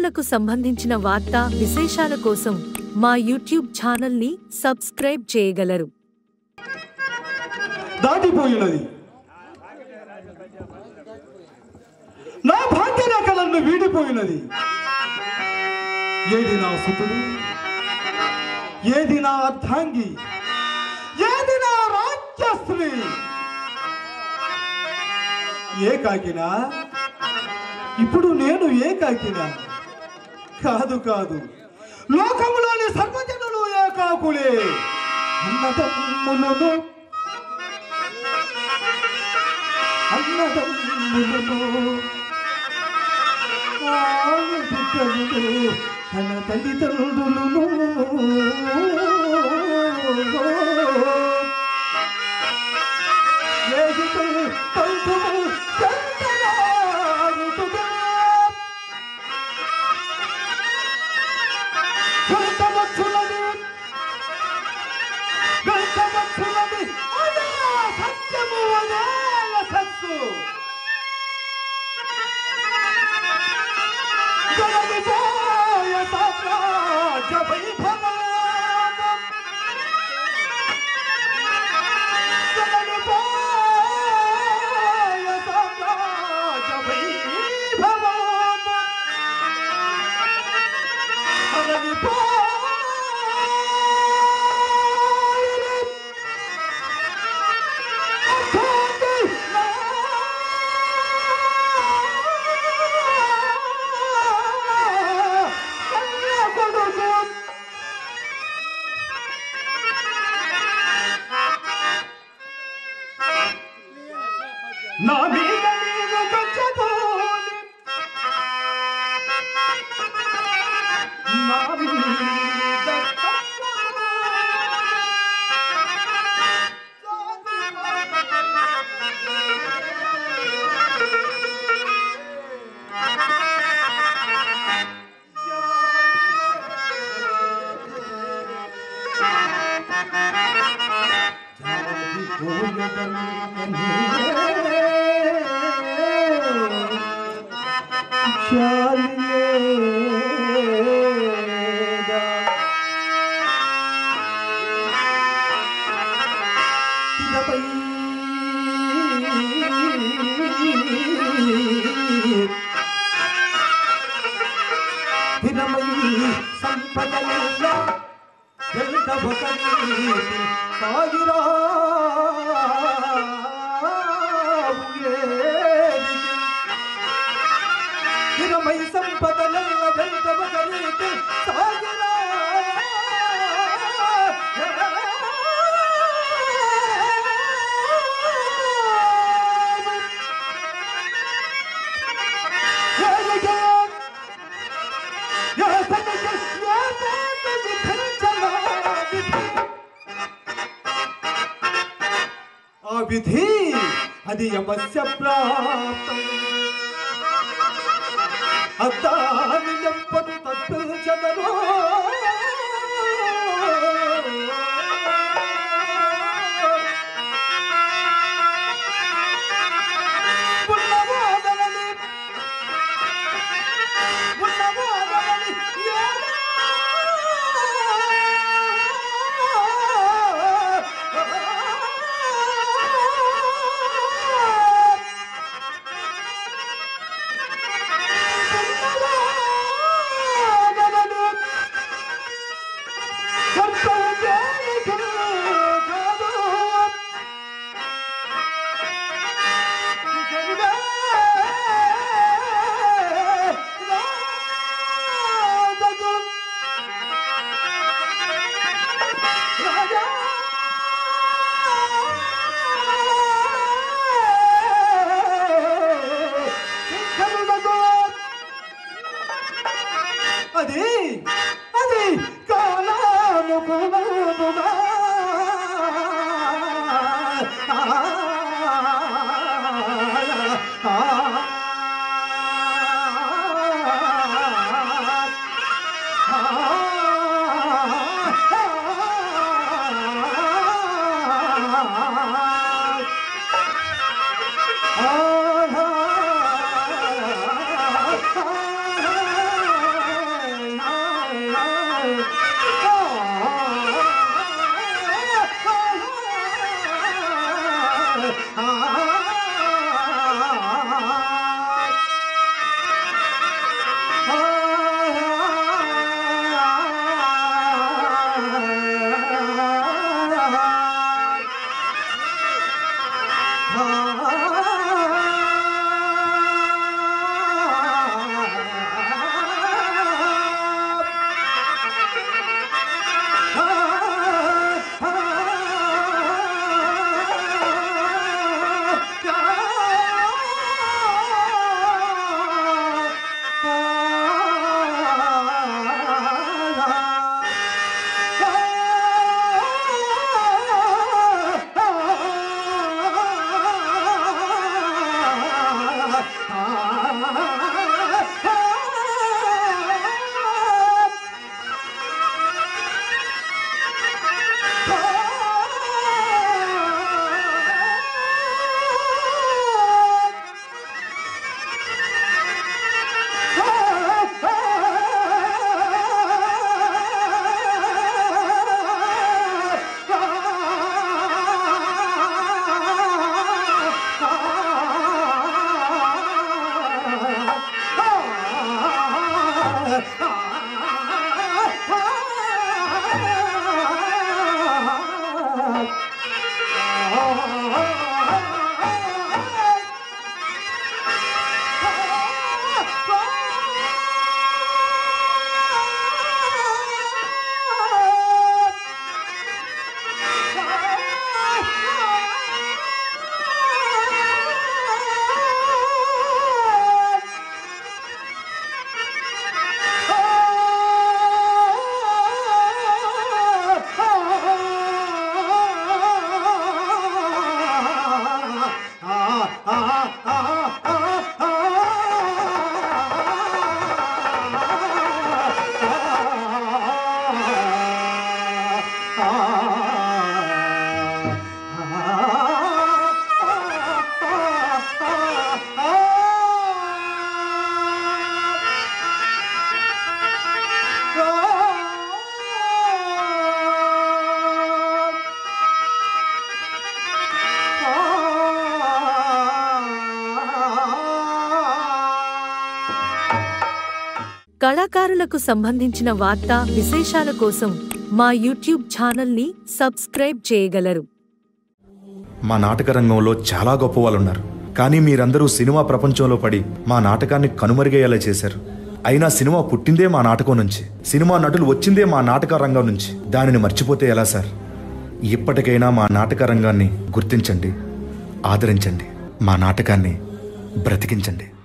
క్రీడలకు సంబంధించిన వార్తా విశేషాల కోసం మా యూట్యూబ్ ఛానల్ని సబ్స్క్రైబ్ చేయగలరు దాటిపోయినది నా భాగ్యరేఖలను వీడిపోయినది ఏది నా సుతుడు ఏది నా అర్ధాంగి ఏది నా రాజ్యశ్రీ ఏకాకినా ఇప్పుడు నేను ఏకాకినా కాదు కాదు లోకములోని సర్వజనులు ఏకాకులే అన్నదమ్ములను అన్నదమ్ములను ఆడబిడ్డలను తన తల్లిదండ్రులను స్నేహితులు బంధువులు చెంతలాడుతుగా వెంటవచ్చున్నది వెంటవచ్చున్నది అదే సత్యము అదే సత్తు జగదిపోయ సామ్రాజ్య వైభవం జగదిపోయ సామ్రాజ్య వైభవం జగదిపోయ నా మీద నీవు గచ్చబోలి నా మీద చాలిలేదా ఇకపై దినమై సంపదలెల్ల ఎంత ఒకరి సాగిరా దినమై సంపదలెల్ల వెంట ఒకరికి సాగిరా ఆ విధి అది యమస్య ప్రాప్తం అద్దాని ఎప్పటి తప్పించదరో ఉన్నవాదలని ఉన్నవాదలని ఉన్నవాదలని కళాకారులకు సంబంధించిన వార్తా విశేషాల కోసం మా యూట్యూబ్ ఛానల్ని సబ్స్క్రైబ్ చేయగలరు మా నాటక రంగంలో చాలా గొప్ప వాళ్ళు ఉన్నారు కానీ మీరందరూ సినిమా ప్రపంచంలో పడి మా నాటకాన్ని కనుమరుగయ్యేలా చేశారు అయినా సినిమా పుట్టిందే మా నాటకం నుంచి సినిమా నటులు వచ్చిందే మా నాటక రంగం నుంచి దానిని మర్చిపోతే ఎలా సార్ ఇప్పటికైనా మా నాటక రంగాన్ని గుర్తించండి ఆదరించండి మా నాటకాన్ని బ్రతికించండి